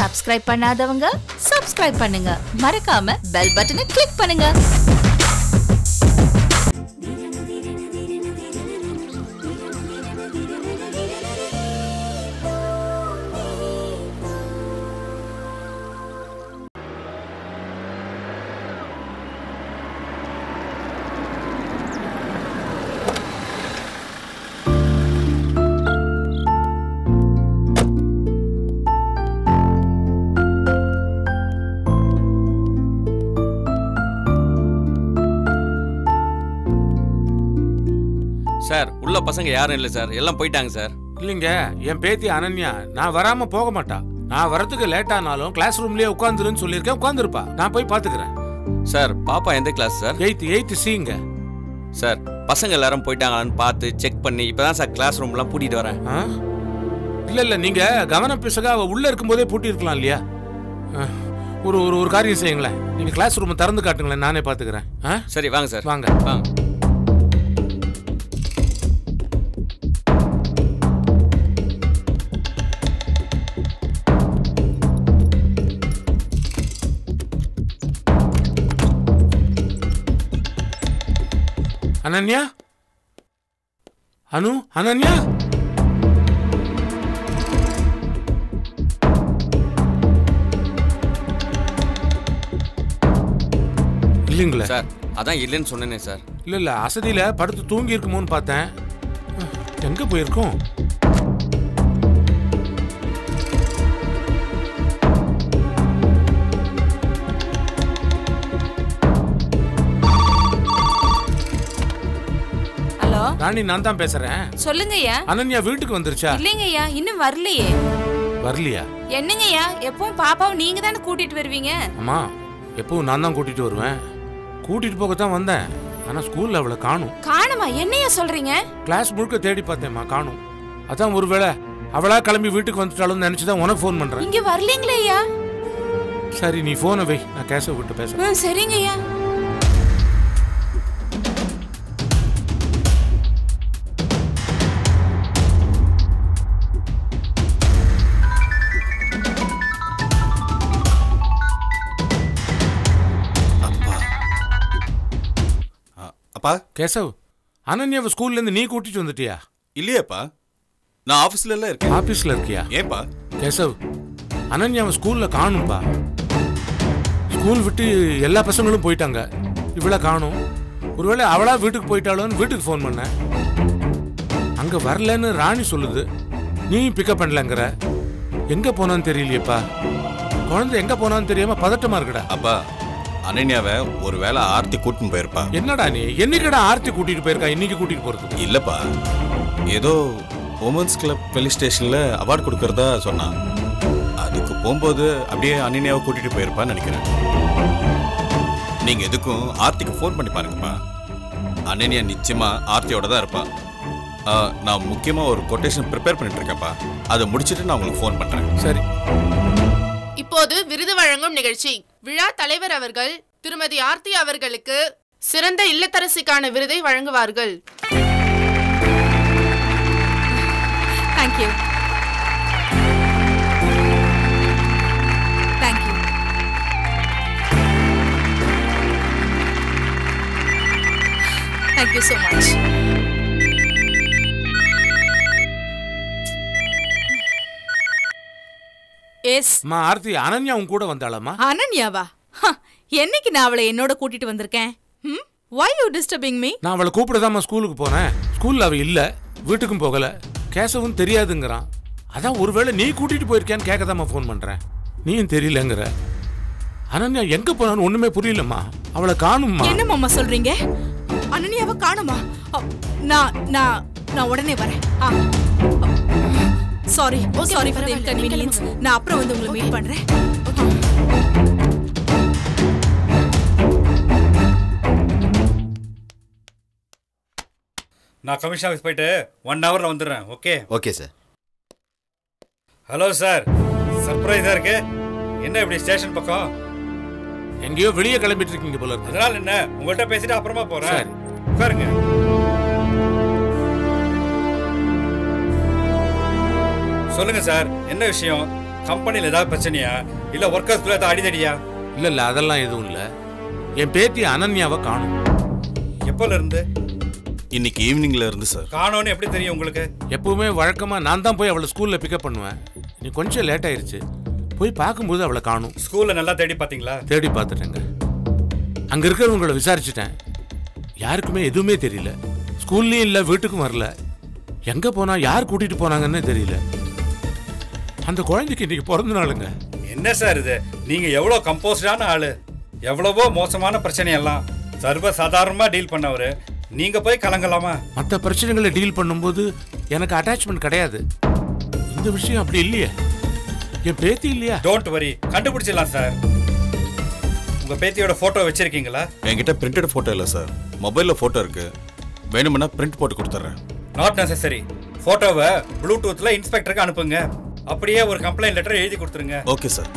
Subscribe பண்ணாதவங்க subscribe பண்ணுங்க மறக்காம பெல் பட்டனை கிளிக் பண்ணுங்க சார் உள்ள பசங்க யாரும் இல்லை சார் எல்லாம் போயிட்டாங்க சார் இல்லைங்க என் பேத்தி அனன்யா நான் வராம போக மாட்டா நான் வரதுக்கு லேட் ஆனாலும் கிளாஸ் ரூம்லயே உட்காந்துருன்னு சொல்லியிருக்கேன் உட்காந்துருப்பா நான் போய் பாத்துக்கிறேன் சார் பாப்பா எந்த கிளாஸ் சார் எயித்து எயித்து சிங்க சார் பசங்க எல்லாரும் போயிட்டாங்களான்னு பார்த்து செக் பண்ணி இப்பதான் சார் கிளாஸ் ரூம்லாம் பூட்டிட்டு வரேன் ஆ? இல்ல இல்ல நீங்க கவனம் பிசக அவ உள்ள இருக்கும்போதே பூட்டி இருக்கலாம் இல்லையா ஆ, ஒரு ஒரு ஒரு காரியம் செய்யுங்களேன் நீங்க கிளாஸ் ரூம் திறந்து காட்டுங்களேன் நானே பாத்துக்கிறேன் ஆ? சரி வாங்க சார் வாங்க வாங்க அனன்யா அனு அனன்யா இல்லைங்களா சார் அதான் இல்லைன்னு சொன்னேனே சார் இல்ல இல்ல அசதியில படுத்து தூங்கி இருக்குமோன்னு பார்த்தேன் அஹ், எங்க போயிருக்கோம் ஹலோ ராணி நான் தான் பேசுறேன் சொல்லுங்கய்யா அனன்யா வீட்டுக்கு வந்துருச்சா இல்லைங்கய்யா இன்னும் வரலையே வரலையா என்னங்கய்யா எப்பவும் பாப்பாவை நீங்க தானே கூட்டிட்டு வருவீங்க அம்மா எப்பவும் நான் தான் கூட்டிட்டு வருவேன் கூட்டிட்டு போக தான் வந்தேன் ஆனா ஸ்கூல்ல அவளை காணும் காணுமா என்னையா சொல்றீங்க கிளாஸ் முழுக்க தேடி பார்த்தேம்மா காணும் அதான் ஒருவேளை அவளா கிளம்பி வீட்டுக்கு வந்துட்டாலும் நினைச்சுதான் உனக்கு ஃபோன் பண்றேன் இங்க வரலீங்களே ஐயா சரி நீ போனை வை நான் கேசவ விட்டு பேசுறேன் ம், சரிங்கய்யா அப்பா கேசவ் அனன்யாவை ஸ்கூல்ல இருந்து நீ கூட்டிட்டு வந்துட்டியா இல்லையேப்பா நான் ஆபீஸ்ல எல்லாம் இருக்கேன் ஆபீஸ்ல இருக்கியா ஏன்பா கேசவ் அனன்யாவை ஸ்கூல்ல காணும்பா ஸ்கூல் விட்டு எல்லா பசங்களும் போயிட்டாங்க இவளை காணும் ஒருவேளை அவளா வீட்டுக்கு போயிட்டாளோன்னு வீட்டுக்கு ஃபோன் பண்ணேன் அங்க வரலன்னு ராணி சொல்லுது நீ பிக்கப் பண்ணலங்கிற எங்க போனான்னு தெரியலையேப்பா குழந்தை எங்க போனான்னு தெரியாம பதட்டமா இருக்குடா அப்பா அனன்யாவை ஒருவேளை ஆர்த்தி கூட்டின்னு போயிருப்பா என்னடா நீ என்னைக்கடா ஆர்த்தி கூட்டிட்டு போயிருக்கா இன்னைக்கு கூட்டிட்டு போறதுக்கு இல்லப்பா ஏதோ உமன்ஸ் கிளப் பெலி ஸ்டேஷன்ல அவார்ட் கொடுக்கறதா சொன்னான் அதுக்கு போகும்போது அப்படியே அனன்யாவை கூட்டிட்டு போயிருப்பான்னு நினைக்கிறேன் நீங்க எதுக்கும் ஆர்த்திக்கு ஃபோன் பண்ணி பாருங்கப்பா அனன்யா நிச்சயமா ஆர்த்தியோட தான் இருப்பா ஆ, நான் முக்கியமா ஒரு கொட்டேஷன் ப்ரிப்பேர் பண்ணிட்டு இருக்கேன்ப்பா அதை முடிச்சிட்டு நான் உங்களுக்கு ஃபோன் பண்றேன் சரி இப்போது விருது வழங்கும் நிகழ்ச்சி விழா தலைவர் அவர்கள் திருமதி ஆர்த்தி அவர்களுக்கு சிறந்த இல்லத்தரசிக்கான விருதை வழங்குவார்கள் thank you thank you thank you so much yes அம்மா ஆர்த்தி அனன்யா உன் கூட வந்தாளாமா அனன்யாவா ஹ, என்னைக்கு நான் அவளை என்னோட கூட்டிட்டு வந்திருக்கேன் ம் வை யூ டிஸ்டர்பிங் மீ நான் அவளை கூப்பிடதாம்மா ஸ்கூலுக்கு போனேன் ஸ்கூல்ல அவ இல்ல வீட்டுக்கும் போகல கேசவும் தெரியாதுங்கிறான் அதான் ஒருவேளை நீ கூட்டிட்டு போயிருக்கியான்னு கேட்கதாம்மா ஃபோன் பண்றேன் நீயும் தெரியலங்கிற அனன்யா எங்க போனான்னு ஒண்ணுமே புரியலம்மா அவளை காணும்மா என்ன மாமா சொல்றீங்க அனன்யாவை காணுமா அ, நான் நான் நான் உடனே வரேன் ah sorry sorry for the inconvenience நான் அப்புறம் வந்து உங்களை மீட் பண்றேன் நான் கமிஷன் ஆஃபீஸ் போயிட்டு ஒன் ஹவரில் வந்துடுறேன் okay okay sir hello sir சர்ப்ரைஸாக இருக்கு என்ன இப்படி ஸ்டேஷன் பக்கம் எங்கேயோ வெளியே கிளம்பிட்டு இருக்கீங்க போல இருக்கு அதனால என்ன உங்கள்கிட்ட பேசிட்டு அப்புறமா போகிறேன் சரி. உட்காருங்க சொல்லுங்க சார் என்ன விஷயம் கம்பெனியில் ஏதாவது பிரச்சனையா இல்ல ஒர்க்கர்ஸ்குள்ள ஏதாவது அடிதடியா இல்ல இல்ல அதெல்லாம் எதுவும் இல்ல என் பேத்தி அனன்யாவை காணும் எப்போல இருந்து இன்னைக்கு ஈவினிங்ல இருந்து சார் காணோன்னு எப்படி தெரியும் உங்களுக்கு எப்பவுமே வழக்கமா நான் தான் போய் அவளை ஸ்கூல்ல பிக்கப் பண்ணுவேன் நீ கொஞ்சம் லேட் ஆயிருச்சு போய் பார்க்கும்போது அவளை காணும் ஸ்கூல்ல நல்லா தேடி பாத்தீங்களா தேடி பார்த்துட்டேங்க அங்க இருக்கிறவங்கள விசாரிச்சுட்டேன் யாருக்குமே எதுவுமே தெரியல ஸ்கூல்லையும் இல்ல வீட்டுக்கும் வரல எங்க போனா யார் கூட்டிட்டு போனாங்கன்னு தெரியல அந்த குழந்தைக்கு இன்னைக்கு பிறந்த நாளுங்க என்ன சார் இது நீங்க எவ்வளவு கம்போஸ்டான ஆளு எவ்வளவோ மோசமான பிரச்சனையெல்லாம் சர்வ சாதாரணமா டீல் பண்ணவரு நீங்க போய் கலங்கலாமா மற்ற பிரச்சனைகளை டீல் பண்ணும்போது எனக்கு அட்டாச்மெண்ட் கிடையாது இந்த விஷயம் அப்படி இல்லையே என் பேத்தி இல்லையா டோன்ட் வரி கண்டுபிடிச்சிடலாம் சார் உங்க பேத்தியோட போட்டோ வச்சிருக்கீங்களா என்கிட்ட பிரிண்டட் ஃபோட்டோ இல்லை சார் மொபைலில் ஃபோட்டோ இருக்கு வேணுமென்னா பிரிண்ட் போட்டு கொடுத்துட்றேன் நாட் நெசசரி போட்டோவை ப்ளூடூத்ல இன்ஸ்பெக்டருக்கு அனுப்புங்க அப்படியே ஒரு கம்ப்ளைண்ட் லெட்டர் எழுதி கொடுத்துருங்க ஓகே சார்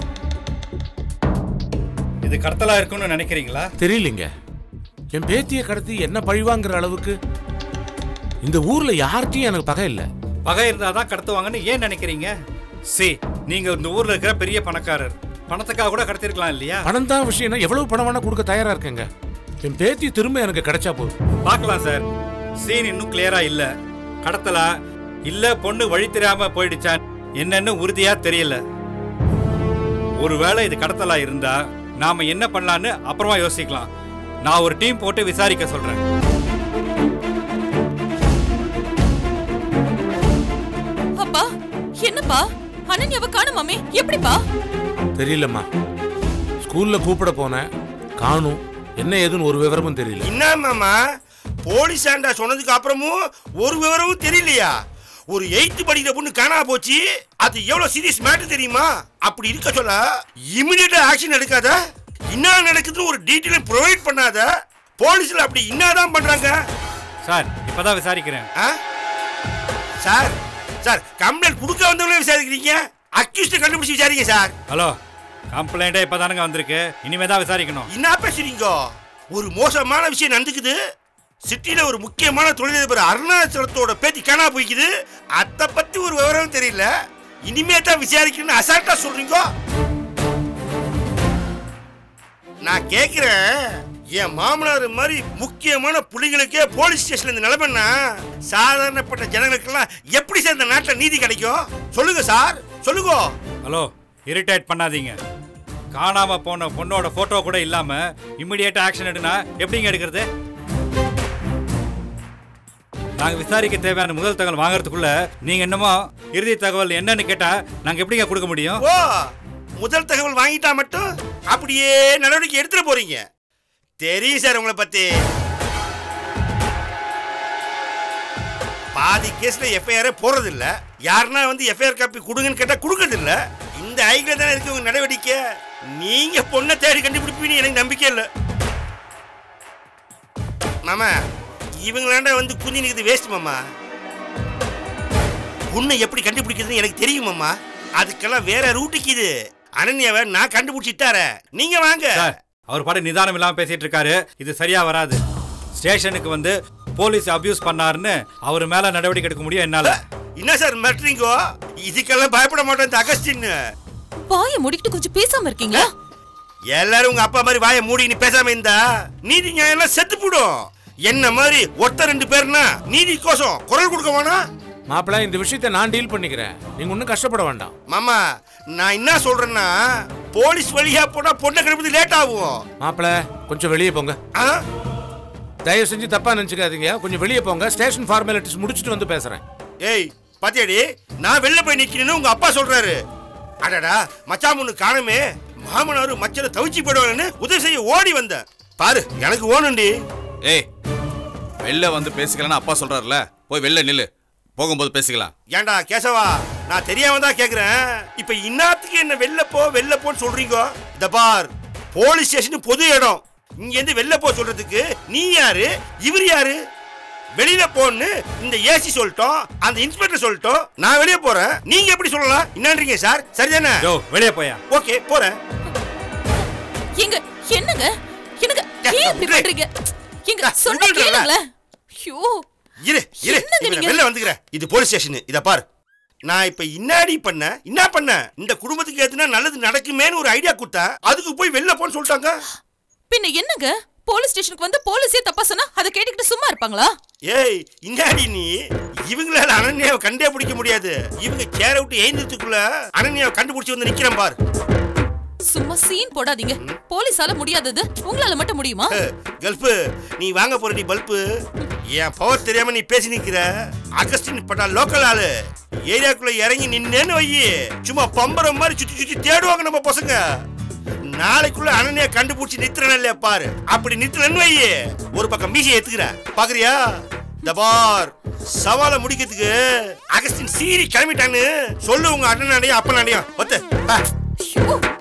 இது கடத்தலா இருக்கும்னு நினைக்கிறீங்களா தெரியலங்க என் பேத்தியை கடத்தி என்ன பழிவாங்கிற அளவுக்கு இந்த ஊர்ல யார்கிட்டயும் எனக்கு பகை இல்லை பகை இருந்தாதான் கடத்துவாங்கன்னு ஏன் நினைக்கிறீங்க சி நீங்க இந்த ஊர்ல இருக்கிற பெரிய பணக்காரர் பணத்துக்காக கூட கடத்திருக்கலாம் இல்லையா பணம் தான் விஷயம்னா எவ்வளவு பணம் வேணா கொடுக்க தயாரா இருக்கேங்க என் பேத்தி திரும்ப எனக்கு கிடைச்சா போதும் பார்க்கலாம் சார் சீன் இன்னும் கிளியரா இல்ல கடத்தலா இல்ல பொண்ணு வழி தெரியாம போயிடுச்சா என்னன்னு உறுதியா தெரியல ஒருவேளை இது கடத்தலா இருந்தா நாம என்ன பண்ணலான்னு அப்புறமா யோசிக்கலாம் நான் ஒரு டீம் போட்டு விசாரிக்க சொல்றேன் அப்பா என்னப்பா அனன்யாவை காணுமாமே எப்படிப்பா தெரியலம்மா ஸ்கூல்ல கூப்பிட போனேன் காணும் என்ன ஏதுன்னு ஒரு விவரமும் தெரியல என்ன மாமா போலீஸ் ஆண்டா சொன்னதுக்கு அப்புறமும் ஒரு விவரமும் தெரியலையா ஒரு எயித்து படிக்கிற பொண்ணு காணா போச்சு அது எவ்வளவு சீரியஸ் மேட்டர் தெரியுமா அப்படி இருக்க சொல்ல இமிடியேட்டா ஆக்ஷன் எடுக்காத என்ன நடக்குதுன்னு ஒரு டீட்டெயில் ப்ரொவைட் பண்ணாத போலீஸ்ல அப்படி என்னதான் பண்றாங்க சார் இப்பதான் விசாரிக்கிறேன் ஆ? சார் சார் கம்ப்ளைண்ட் கொடுக்க வந்தவங்களே விசாரிக்கிறீங்க அக்யூஸ்ட கண்டுபிடிச்சு விசாரிங்க சார் ஹலோ கம்ப்ளைண்டே இப்பதானுங்க வந்திருக்கு இனிமே தான் விசாரிக்கணும் என்ன பேசுறீங்க ஒரு மோசமான விஷயம் நடந்துக்குது சிட்டில ஒரு முக்கியமான தொழிலதிபர் அருணாச்சலத்தோட பேத்தி காணா போய்க்குது அத பத்தி ஒரு விவரம் தெரியல இனிமே தான் விசாரிக்கணும்னு அசால்ட்டா சொல்றீங்க நான் கேக்குறேன் என் மாமனார் மாதிரி முக்கியமான புலிகளுக்கே போலீஸ் ஸ்டேஷன்ல இந்த நிலைமைன்னா சாதாரணப்பட்ட ஜனங்களுக்கெல்லாம் எப்படி சார் இந்த நாட்டில் நீதி கிடைக்கும் சொல்லுங்க சார் சொல்லுங்க ஹலோ இரிட்டேட் பண்ணாதீங்க காணாம போன பொண்ணோட போட்டோ கூட இல்லாம இம்மிடியேட்டா ஆக்ஷன் எடுனா எப்படிங்க எடுக்கிறது நாங்க விசாரிக்க தேவையான முதல் தகவல் வாங்குறதுக்குள்ள நீங்க என்னமோ இறுதி தகவல் என்னன்னு கேட்டா நாங்க எப்படிங்க கொடுக்க முடியும் ஓ முதல் தகவல் வாங்கிட்டா மட்டும் அப்படியே நடவடிக்கை எடுத்துட்டு போறீங்க தெரியும் சார் உங்களை பத்தி பாதி கேஸ்ல எஃப்ஐஆர் போறது இல்ல யாருன்னா வந்து எஃப்ஐஆர் காப்பி கொடுங்கன்னு கேட்டா கொடுக்கறது இல்ல இந்த ஐக்கிய தானே இருக்கு உங்க நடவடிக்கை நீங்க பொண்ணை தேடி கண்டுபிடிப்பீங்கன்னு எனக்கு நம்பிக்கை இல்லை மாமா இவங்களாண்ட வந்து குந்தி நிற்கிறது வேஸ்ட் மாமா உன்னை எப்படி கண்டுபிடிக்கிறதுன்னு எனக்கு தெரியும் மாமா அதுக்கெல்லாம் வேற ரூட்டுக்கு இது அனன்யாவை நான் கண்டுபிடிச்சிட்டார நீங்க வாங்க சார் அவர் பாட்டு நிதானம் இல்லாம பேசிட்டு இருக்காரு இது சரியா வராது ஸ்டேஷனுக்கு வந்து போலீஸ் அபியூஸ் பண்ணாருன்னு அவர் மேல நடவடிக்கை எடுக்க முடியும் என்னால என்ன சார் மிரட்டுறீங்கோ இதுக்கெல்லாம் பயப்பட மாட்டேன் இந்த அகஸ்டின் வாயை முடிக்கிட்டு கொஞ்சம் பேசாம இருக்கீங்களா எல்லாரும் உங்க அப்பா மாதிரி வாயை மூடி நீ பேசாம இருந்தா நீதி நியாயம் எல்லாம் செத்து போடும் என்ன மாதிரி ஒருத்தர் ரெண்டு பேர்னா நீதி கோசம் குரல் கொடுக்க வேணாம் மாப்பிள்ள இந்த விஷயத்தை நான் டீல் பண்ணிக்கிறேன் நீங்க ஒன்றும் கஷ்டப்பட வேண்டாம் மாமா நான் என்ன சொல்றேன்னா போலீஸ் வழியா போனா பொண்ணை கிளம்புறது லேட் ஆகும் மாப்பிள்ள கொஞ்சம் வெளியே போங்க ஆ? தயவு செஞ்சு தப்பா நினைச்சுக்காதீங்க கொஞ்சம் வெளியே போங்க ஸ்டேஷன் ஃபார்மாலிட்டிஸ் முடிச்சுட்டு வந்து பேசுறேன் ஏய் பாத்தியாடி நான் வெளில போய் நிக்கிறேன்னு உங்க அப்பா சொல்றாரு அடடா மச்சான் பொண்ணு காணுமே மாமனாரு மச்சனை தவிச்சு போயிடுவாங்கன்னு உதவி செய்ய ஓடி வந்தேன் பாரு எனக்கு ஓணுண்டி ஏய் வெளில வந்து பேசிக்கலாம்னு அப்பா சொல்றாருல போய் வெளில நில்லு போகும்போது பேசிக்கலாம் ஏன்டா கேசவா நான் தெரியாம தான் கேக்குறேன் இப்ப இன்னாத்துக்கு என்ன வெளில போ வெளில போன்னு சொல்றீங்க இந்த பார் போலீஸ் ஸ்டேஷன் பொது இடம் இங்க இருந்து வெளில போ சொல்றதுக்கு நீ யாரு இவர் யாரு வெளியில போன்னு இந்த ஏசி சொல்லிட்டோம் அந்த இன்ஸ்பெக்டர் சொல்லிட்டோம் நான் வெளியே போறேன் நீங்க எப்படி சொல்லலாம் என்னன்றீங்க சார் சரிதானே யோ வெளியே போயா ஓகே போறேன் எங்க என்னங்க என்னங்க ஏன் இப்படி விடு. பண்றீங்க எங்க டா, சொன்ன விடுடா. கேளுங்களேன் ஐயோ இரு இரு என்னங்க இப்ப நான் நீங்க? வெளில வந்துக்கிறேன் இது போலீஸ் ஸ்டேஷன் இத பார் நான் இப்ப இன்னாடி பண்ண என்ன பண்ண இந்த குடும்பத்துக்கு ஏத்துனா நல்லது நடக்குமேன்னு ஒரு ஐடியா கொடுத்தா அதுக்கு போய் வெளில போன்னு சொல்லிட்டாங்க பின்ன என்னங்க போலீஸ் ஸ்டேஷனுக்கு வந்து போலீஸே தப்பா சொன்னா அதை கேட்டுக்கிட்டு சும்மா இருப்பாங்களா ஏய் இன்னாடி நீ இவங்களால அனன்யாவை கண்டே பிடிக்க முடியாது இவங்க சேர விட்டு எழுந்ததுக்குள்ள அனன்யாவை கண்டுபிடிச்சு வந்து நிக்கிறேன் பார் சும்மா சீன் போடாதீங்க போலீஸால முடியாதது உங்களால மட்டும் முடியுமா கல்பு நீ வாங்க போறடி பல்பு என் பவர் தெரியாம நீ பேசி நிக்கிற அகஸ்டின் பட்டா லோக்கல் ஆளு ஏரியாக்குள்ள இறங்கி நின்னேன்னு வையி சும்மா பம்பரம் மாதிரி சுத்தி சுத்தி தேடுவாங்க நம்ம பசங்க நாளைக்குள்ள அனனியா கண்டுபிடிச்சு நித்துறேன் இல்லையா பாரு அப்படி நித்துறேன்னு வையி ஒரு பக்கம் மீசை ஏத்துக்கிற பாக்குறியா இந்த பார் சவாலை முடிக்கிறதுக்கு அகஸ்டின் சீரி கிளம்பிட்டான்னு சொல்லு உங்க அண்ணன் அடையும் அப்பன் அடையும் ஒத்து ஐயோ